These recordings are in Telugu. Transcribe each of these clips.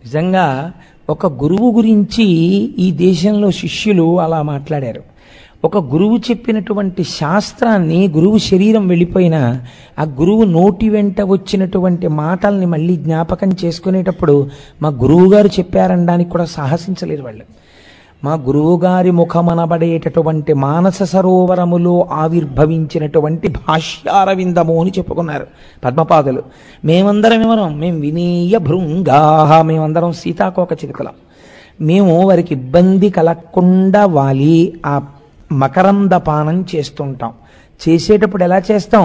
నిజంగా ఒక గురువు గురించి ఈ దేశంలో శిష్యులు అలా మాట్లాడారు ఒక గురువు చెప్పినటువంటి శాస్త్రాన్ని గురువు శరీరం వెళ్ళిపోయినా ఆ గురువు నోటి వెంట వచ్చినటువంటి మాటల్ని మళ్ళీ జ్ఞాపకం చేసుకునేటప్పుడు మా గురువు గారు చెప్పారనడానికి కూడా సాహసించలేరు వాళ్ళు మా గురువుగారి ముఖమనబడేటటువంటి మానస సరోవరములో ఆవిర్భవించినటువంటి భాష్యారవిందము అని చెప్పుకున్నారు పద్మపాదులు మేమందరం ఎవరం మేము వినీయ భృంగాహ మేమందరం సీతాకోక చిలుకలం మేము వారికి ఇబ్బంది కలగకుండా వాలి ఆ మకరంద పానం చేస్తుంటాం చేసేటప్పుడు ఎలా చేస్తాం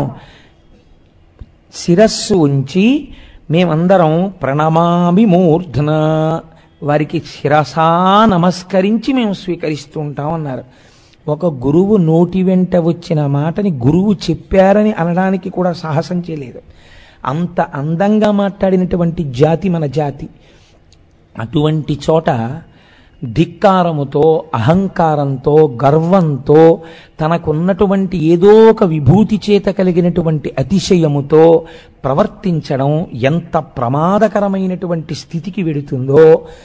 శిరస్సు ఉంచి మేమందరం ప్రణమామి మూర్ధన వారికి శిరసా నమస్కరించి మేము స్వీకరిస్తూ ఉంటాం అన్నారు ఒక గురువు నోటి వెంట వచ్చిన మాటని గురువు చెప్పారని అనడానికి కూడా సాహసం చేయలేదు అంత అందంగా మాట్లాడినటువంటి జాతి మన జాతి అటువంటి చోట ధిక్కారముతో అహంకారంతో గర్వంతో తనకున్నటువంటి ఏదో ఒక విభూతి చేత కలిగినటువంటి అతిశయముతో ప్రవర్తించడం ఎంత ప్రమాదకరమైనటువంటి స్థితికి వెడుతుందో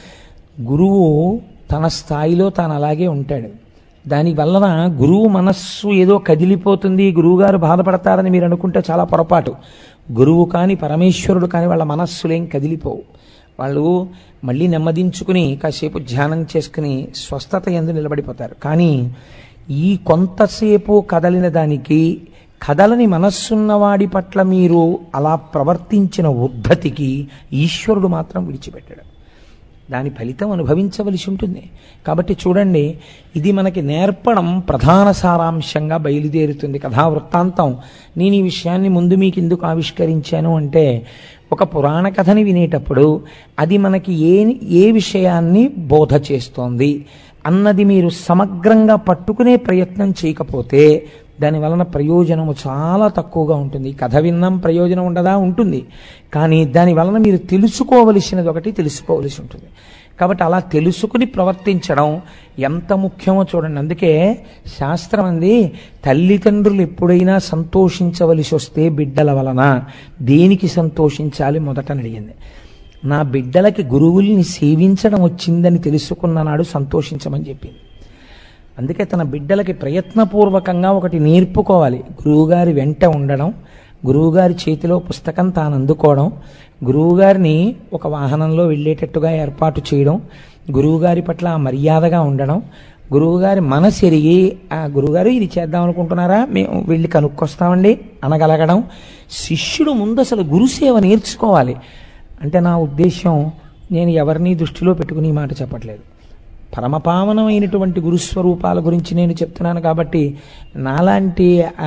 గురువు తన స్థాయిలో తాను అలాగే ఉంటాడు దాని వలన గురువు మనస్సు ఏదో కదిలిపోతుంది గురువుగారు బాధపడతారని మీరు అనుకుంటే చాలా పొరపాటు గురువు కాని పరమేశ్వరుడు కాని వాళ్ళ మనస్సులేం కదిలిపోవు వాళ్ళు మళ్ళీ నెమ్మదించుకుని కాసేపు ధ్యానం చేసుకుని స్వస్థత ఎందు నిలబడిపోతారు కానీ ఈ కొంతసేపు కదలిన దానికి కదలని మనస్సున్నవాడి పట్ల మీరు అలా ప్రవర్తించిన ఉద్ధతికి ఈశ్వరుడు మాత్రం విడిచిపెట్టాడు దాని ఫలితం అనుభవించవలసి ఉంటుంది కాబట్టి చూడండి ఇది మనకి నేర్పడం ప్రధాన సారాంశంగా బయలుదేరుతుంది కథా వృత్తాంతం నేను ఈ విషయాన్ని ముందు మీకు ఎందుకు ఆవిష్కరించాను అంటే ఒక పురాణ కథని వినేటప్పుడు అది మనకి ఏ ఏ విషయాన్ని బోధ చేస్తోంది అన్నది మీరు సమగ్రంగా పట్టుకునే ప్రయత్నం చేయకపోతే దాని వలన ప్రయోజనము చాలా తక్కువగా ఉంటుంది కథ విన్నాం ప్రయోజనం ఉండదా ఉంటుంది కానీ దాని వలన మీరు తెలుసుకోవలసినది ఒకటి తెలుసుకోవలసి ఉంటుంది కాబట్టి అలా తెలుసుకుని ప్రవర్తించడం ఎంత ముఖ్యమో చూడండి అందుకే శాస్త్రం అంది తల్లిదండ్రులు ఎప్పుడైనా సంతోషించవలసి వస్తే బిడ్డల వలన దేనికి సంతోషించాలి మొదట అడిగింది నా బిడ్డలకి గురువుల్ని సేవించడం వచ్చిందని తెలుసుకున్న నాడు సంతోషించమని చెప్పింది అందుకే తన బిడ్డలకి ప్రయత్నపూర్వకంగా ఒకటి నేర్పుకోవాలి గురువుగారి వెంట ఉండడం గురువుగారి చేతిలో పుస్తకం తాను అందుకోవడం గురువుగారిని ఒక వాహనంలో వెళ్ళేటట్టుగా ఏర్పాటు చేయడం గురువుగారి పట్ల మర్యాదగా ఉండడం గురువుగారి మనసు ఎరిగి ఆ గురువుగారు ఇది చేద్దాం అనుకుంటున్నారా మేము వెళ్ళి కనుక్కొస్తామండి అనగలగడం శిష్యుడు ముందు అసలు గురుసేవ నేర్చుకోవాలి అంటే నా ఉద్దేశం నేను ఎవరిని దృష్టిలో పెట్టుకుని ఈ మాట చెప్పట్లేదు పరమపావనమైనటువంటి గురుస్వరూపాల గురించి నేను చెప్తున్నాను కాబట్టి నాలాంటి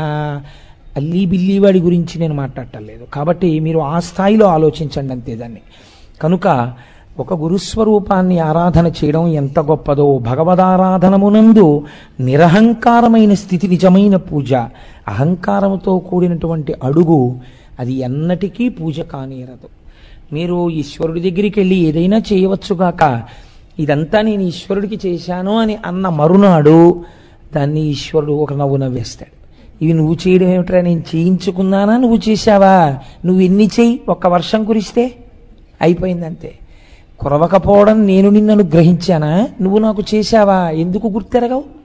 అల్లీ బిల్లీ వాడి గురించి నేను మాట్లాడటం లేదు కాబట్టి మీరు ఆ స్థాయిలో ఆలోచించండి అంతే దాన్ని కనుక ఒక గురుస్వరూపాన్ని ఆరాధన చేయడం ఎంత గొప్పదో భగవదారాధనమునందు నిరహంకారమైన స్థితి నిజమైన పూజ అహంకారముతో కూడినటువంటి అడుగు అది ఎన్నటికీ పూజ కానిరదు మీరు ఈశ్వరుడి దగ్గరికి వెళ్ళి ఏదైనా చేయవచ్చుగాక ఇదంతా నేను ఈశ్వరుడికి చేశాను అని అన్న మరునాడు దాన్ని ఈశ్వరుడు ఒక నవ్వు నవ్వేస్తాడు ఇవి నువ్వు చేయడం ఏమిట్రా నేను చేయించుకున్నానా నువ్వు చేశావా నువ్వు ఎన్ని చెయ్యి ఒక్క వర్షం కురిస్తే అయిపోయింది అంతే కురవకపోవడం నేను నిన్ను గ్రహించానా నువ్వు నాకు చేశావా ఎందుకు గుర్తెరగవు